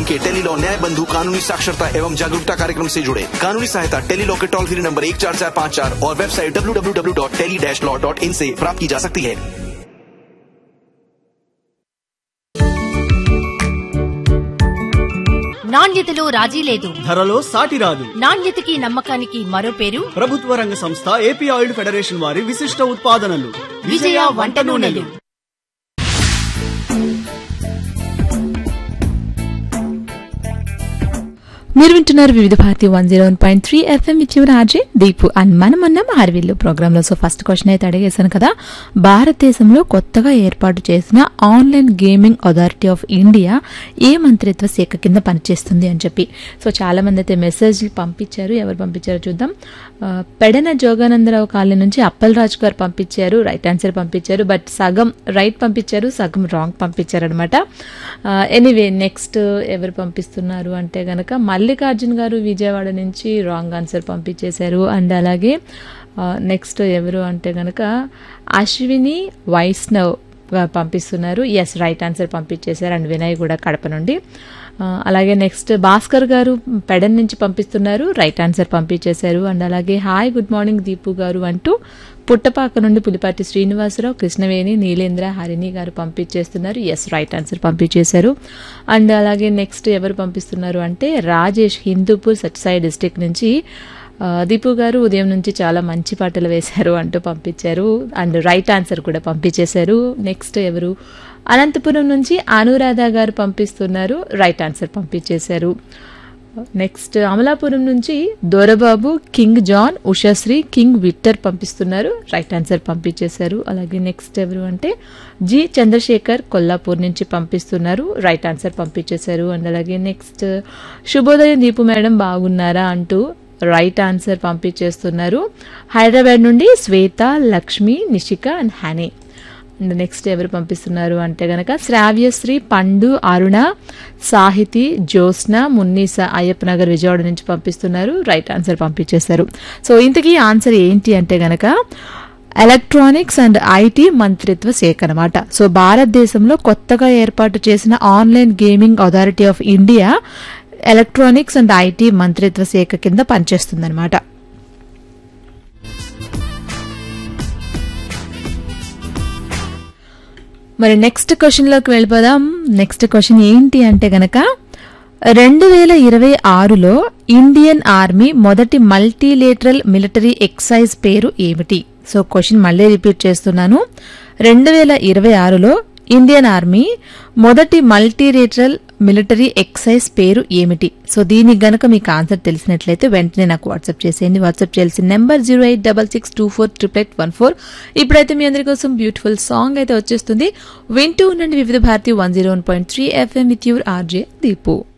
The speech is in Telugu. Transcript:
के टेलीलॉ न्याय बंधु कानूनी साक्षरता एवं जागरूकता कार्यक्रम से जुड़े कानूनी सहायता टेलीलॉ के टोल फ्री नंबर एक चार चार पाँच चार और website W W W dot tele dash law dot in से प्राप्त की जा सकती है నాణ్యతలో రాజీ లేదు ధరలో సాటి రాదు నాణ్యతకి నమ్మకానికి మరో పేరు ప్రభుత్వ రంగ సంస్థ ఏపీ ఆయిల్ ఫెడరేషన్ వారి విశిష్ట ఉత్పాదనలు విజయ వంట నూనెలు మీరు వింటున్నారు Vividh Bharati one zero one point three FM ఇచ్చి రాజే దీపు అండ్ మనం ఉన్నాం హార్విల్లు ప్రోగ్రాంలో సో ఫస్ట్ క్వశ్చన్ అయితే అడిగేశాను కదా భారతదేశంలో కొత్తగా ఏర్పాటు చేసిన online gaming authority of India ఏ మంత్రిత్వ శాఖ కింద పనిచేస్తుంది అని చెప్పి సో చాలా మంది అయితే మెసేజ్లు పంపించారు ఎవరు పంపించారో చూద్దాం ఆ, పెడన జోగానందరావు కాలనీ నుంచి అప్పలరాజు గారు పంపించారు రైట్ ఆన్సర్ పంపించారు బట్ సగం రైట్ పంపించారు సగం రాంగ్ పంపించారు అనమాట ఎనీవే నెక్స్ట్ ఎవరు పంపిస్తున్నారు అంటే గనక మల్లికార్జున్ గారు విజయవాడ నుంచి రాంగ్ ఆన్సర్ పంపించేశారు అండ్ అలాగే నెక్స్ట్ ఎవరు అంటే గనక అశ్విని వైష్ణవ్ గారు పంపిస్తున్నారు ఎస్ రైట్ ఆన్సర్ పంపించేశారు అండ్ వినయ్ కూడా కడప నుండి ఆ, అలాగే నెక్స్ట్ భాస్కర్ గారు పెడన్ నుంచి పంపిస్తున్నారు రైట్ ఆన్సర్ పంపించేశారు అండ్ అలాగే hi good morning Deepu garu అంటూ పుట్టపాక నుండి పులిపాటి శ్రీనివాసరావు కృష్ణవేణి నీలేంద్ర హరిణి గారు పంపించేస్తున్నారు ఎస్ రైట్ ఆన్సర్ పంపించేశారు అండ్ అలాగే నెక్స్ట్ ఎవరు పంపిస్తున్నారు అంటే రాజేష్ హిందూపూర్ సత్యసాయి డిస్టిక్ నుంచి ఆ, దీపు గారు ఉదయం నుంచి చాలా మంచి పాటలు వేశారు అంటూ పంపించారు అండ్ రైట్ ఆన్సర్ కూడా పంపించేశారు నెక్స్ట్ ఎవరు అనంతపురం నుంచి అనురాధ గారు పంపిస్తున్నారు రైట్ ఆన్సర్ పంపించేశారు నెక్స్ట్ అమలాపురం నుంచి Dorababu king John Ushasri king Victor పంపిస్తున్నారు రైట్ ఆన్సర్ పంపించేశారు అలాగే నెక్స్ట్ ఎవరు అంటే జి చంద్రశేఖర్ కొల్లాపూర్ నుంచి పంపిస్తున్నారు రైట్ ఆన్సర్ పంపించేశారు అండ్ అలాగే నెక్స్ట్ శుభోదయం దీపు మేడం బాగున్నారా అంటూ రైట్ ఆన్సర్ పంపించేస్తున్నారు హైదరాబాద్ నుండి Swetha Lakshmi Nishika and Honey and next ఎవరు పంపిస్తున్నారు అంటే గనక శ్రావ్యశ్రీ పండు అరుణ సాహితి జ్యోత్స్న మున్నీస అయ్యప్ప నగర్ విజయవాడ నుంచి పంపిస్తున్నారు రైట్ ఆన్సర్ పంపించేశారు సో ఇంతకీ ఆన్సర్ ఏంటి అంటే గనక ఎలక్ట్రానిక్స్ అండ్ ఐటీ మంత్రిత్వ శాఖ అనమాట సో భారతదేశంలో కొత్తగా ఏర్పాటు చేసిన online gaming authority of India electronics and IT మంత్రిత్వ శాఖ కింద పనిచేస్తుందన్నమాట మరి నెక్స్ట్ క్వశ్చన్లోకి వెళ్ళిపోదాం నెక్స్ట్ క్వశ్చన్ ఏంటి అంటే గనక రెండు వేల ఇరవై ఆరులో ఇండియన్ ఆర్మీ మొదటి మల్టీలేటరల్ మిలిటరీ ఎక్సైజ్ పేరు ఏమిటి సో క్వశ్చన్ మళ్ళీ రిపీట్ చేస్తున్నాను రెండు వేల ఇరవై ఆరులో ఇండియన్ ఆర్మీ మొదటి మల్టీలేటరల్ మిలిటరీ ఎక్సైజ్ పేరు ఏమిటి సో దీనికి గనక మీకు ఆన్సర్ తెలిసినట్లయితే వెంటనే నాకు వాట్సాప్ చేసేయండి వాట్సాప్ చేయాల్సిన number zero eight double six two four triple eight one four ఇప్పుడైతే మీ అందరి కోసం బ్యూటిఫుల్ సాంగ్ అయితే వచ్చేస్తుంది వింటూ ఉండండి Vividh Bharati one zero one point three FM with your RJ Deepu